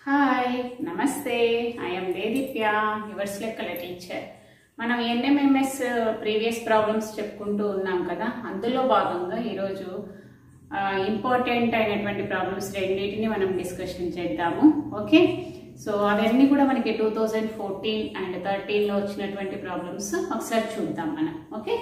hi నమస్తే I'm దేదిత్య yours లెక్కల టీచర్ మనం ఎన్ఎంఎంఎస్ ప్రీవియస్ ప్రాబ్లమ్స్ చెప్పుకుంటూ ఉన్నాం కదా అందులో భాగంగా ఈరోజు ఇంపార్టెంట్ అయినటువంటి ప్రాబ్లమ్స్ రెండింటిని మనం డిస్కషన్ చేద్దాము ఓకే సో అవన్నీ కూడా మనకి టూ థౌజండ్ ఫోర్టీన్ అండ్ థర్టీన్లో వచ్చినటువంటి ప్రాబ్లమ్స్ ఒకసారి చూద్దాం మనం ఓకే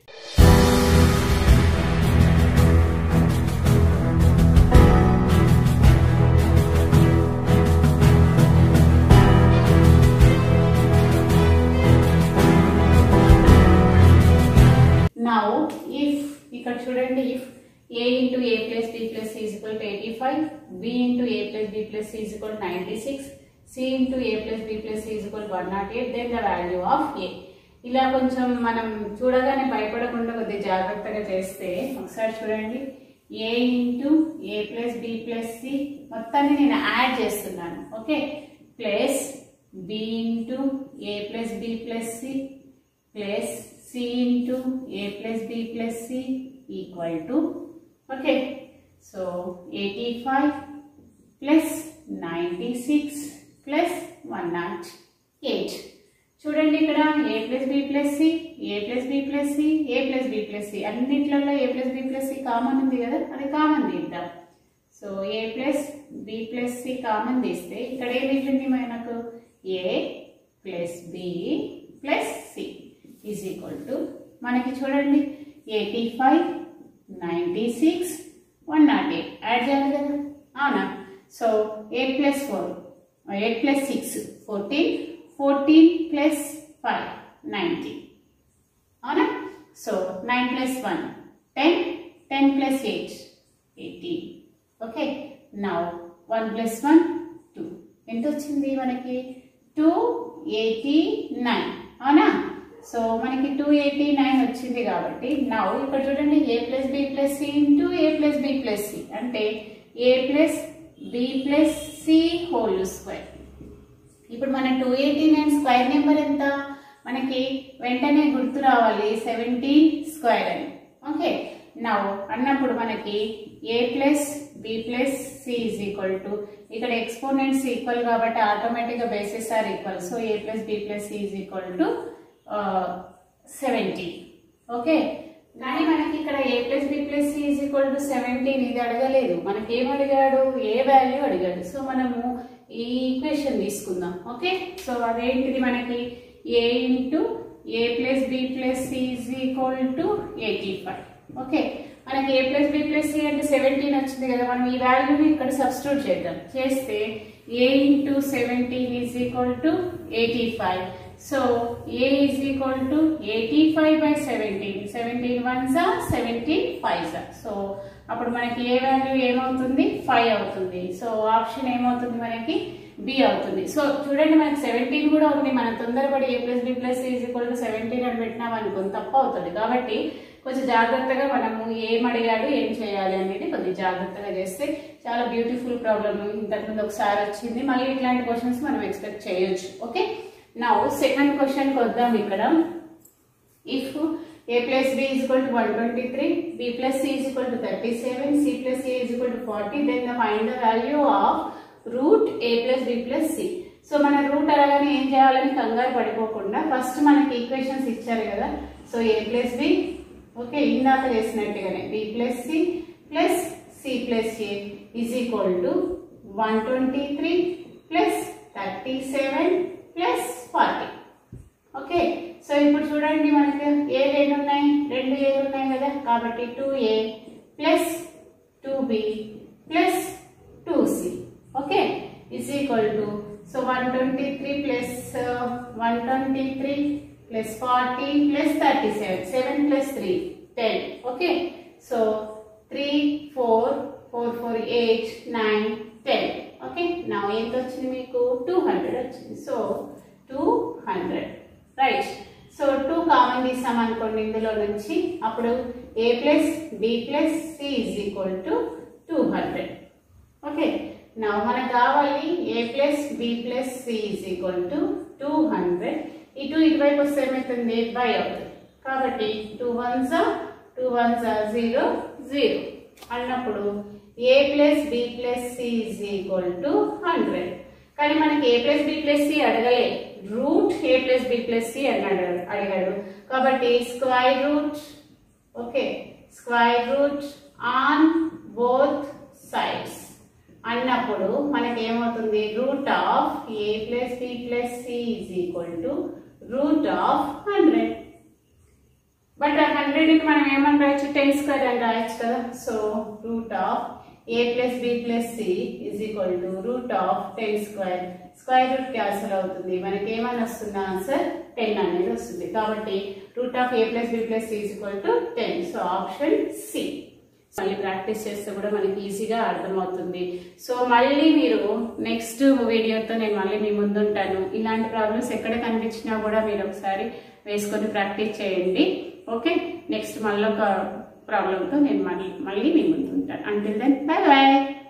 నౌ ఇఫ్ ఇక్కడ చూడండి if A into a plus b plus is equal to eighty five B into a plus b plus is equal ninety six C into a plus b plus is equal one not eight then the value of ఏ ఇలా కొంచెం మనం చూడగానే భయపడకుండా కొద్దిగా జాగ్రత్తగా చేస్తే ఒకసారి చూడండి a into a plus b plus c మొత్తాన్ని నేను యాడ్ చేస్తున్నాను okay plus b into a plus b plus c plus c into a plus b plus c equal to okay so eighty five plus ninety six plus one not eight చూడండి ఇక్కడ a plus b plus c a plus b plus c a plus b plus c అన్నిట్లలో a plus b plus c common ఉంది కదా అది common తీద్దాం so a plus b plus c common తీస్తే ఇక్కడ ఏం మిగిలింది మనకు a plus b plus c is equal to మనకి చూడండి eighty five ninety six one not eight add చేయాలి కదా అవునా so eight plus four eight plus six fourteen fourteen plus five ninety అవునా so nine plus one ten ten plus eight eighteen okay now one plus one two ఎంత వచ్చింది మనకి two eighty nine అవునా so మనకి two eighty nine వచ్చింది కాబట్టి now ఇక్కడ చూడండి a plus b plus c into a plus b plus c అంటే a plus b plus c whole square ఇప్పుడు మన two eighty nine square number ఎంత మనకి వెంటనే గుర్తు రావాలి సెవెంటీన్ స్క్వేర్ అని ఓకే నౌ అన్నప్పుడు మనకి a plus b plus c is equal to ఇక్కడ ఎక్స్పోనెంట్స్ ఈక్వల్ కాబట్టి ఆటోమేటిక్గా basis are equal so a plus b plus c is equal to seventeen okay కానీ మనకి ఇక్కడ a plus b plus c is equal to seventeen ఇది అడగలేదు మనకి ఏం అడిగాడు ఏ వాల్యూ అడిగాడు సో మనము ఈ ఈక్వేషన్ తీసుకుందాం ఓకే సో అదేంటిది మనకి a into a plus b plus c is equal to eighty five okay మనకి a plus b plus c అంటే సెవెంటీన్ వచ్చింది కదా మనం ఈ వాల్యూని ఇక్కడ సబ్స్టిట్యూట్ చేద్దాం చేస్తే a into seventeen is equal to eighty five so a is equal to eighty five by seventeen seventeen one జా సెవెంటీన్ ఫైవ్ జా సో అప్పుడు మనకి ఏ వాల్యూ ఏమవుతుంది ఫైవ్ అవుతుంది సో ఆప్షన్ ఏమవుతుంది మనకి బి అవుతుంది సో చూడండి మనకి సెవెంటీన్ కూడా ఉంది మనం తొందరపడి a plus b plus is equal to seventeen అని పెట్టినాం అనుకోండి తప్పు అవుతుంది కాబట్టి కొంచెం జాగ్రత్తగా మనము ఏం అడిగాడు ఏం చేయాలి అనేది కొద్దిగా జాగ్రత్తగా చేస్తే చాలా బ్యూటిఫుల్ ప్రాబ్లమ్ ఇంతకుముందు ఒకసారి వచ్చింది మళ్ళీ ఇట్లాంటి క్వశ్చన్స్ మనం ఎక్స్పెక్ట్ చేయొచ్చు ఓకే నౌ సెకండ్ క్వశ్చన్కి వద్దాం ఇక్కడ if a plus b is equal to 123 b plus c is equal to 37 c plus a is equal to 40 then the find the value of root a plus b plus c so మన root అలాగని ఏం చేయాలని కంగారు పడిపోకుండా first మనకి equations ఇచ్చారు కదా so a plus b okay ఇందాక చేసినట్టుగానే b plus c plus c plus a is equal to one twenty three plus thirty seven plus forty okay so ఇప్పుడు చూడండి మనకి ఏ రెండు ఉన్నాయి రెండు ఏలు ఉన్నాయి కదా కాబట్టి two a plus two b plus two c okay is equal to so one twenty three plus one twenty three plus forty plus thirty seven seven plus three ten okay so three four four four eight nine ten okay నా ఎంత వచ్చింది మీకు two hundred వచ్చింది so two hundred right so two common తీసాం అనుకోండి ఇందులో నుంచి అప్పుడు a plus b plus c is equal to two hundred okay నా మనకు కావాలి a plus b plus c is equal to two hundred ఇటు ఇటువైపు వస్తే ఏమవుతుంది బై అవుతుంది కాబట్టి టూ వన్ జా టూ వన్ జా జీరో జీరో అన్నప్పుడు a plus b plus c is equal to hundred కానీ మనకి a plus b plus c అడగలే root a plus b plus c అని అడగాడు అడిగాడు కాబట్టి square root okay square root on both sides అన్నప్పుడు మనకి ఏమవుతుంది route of a plus b plus c is equal to root of hundred but hundred ని మనం ఏమని రాయొచ్చు టెన్ స్క్వేర్ అని రాయొచ్చు కదా so root of a plus b plus c is equal to root of ten square square root cancel అవుతుంది మనకి ఏమని వస్తుంది ఆన్సర్ టెన్ అనేది వస్తుంది కాబట్టి root of a plus b plus c is equal to ten so option c మళ్ళీ practice చేస్తే కూడా మనకి ఈజీగా అర్థమవుతుంది సో మళ్ళీ మీరు నెక్స్ట్ వీడియోతో నేను మళ్ళీ మీ ముందు ఉంటాను ఇలాంటి ప్రాబ్లమ్స్ ఎక్కడ కనిపించినా కూడా మీరు ఒకసారి వేసుకొని ప్రాక్టీస్ చేయండి ఓకే నెక్స్ట్ మళ్ళీ ఒక ప్రాబ్లంతో నేను మళ్ళీ మళ్ళీ మీ ముందు ఉంటాను అంటిల్ దెన్ బాయ్ బాయ్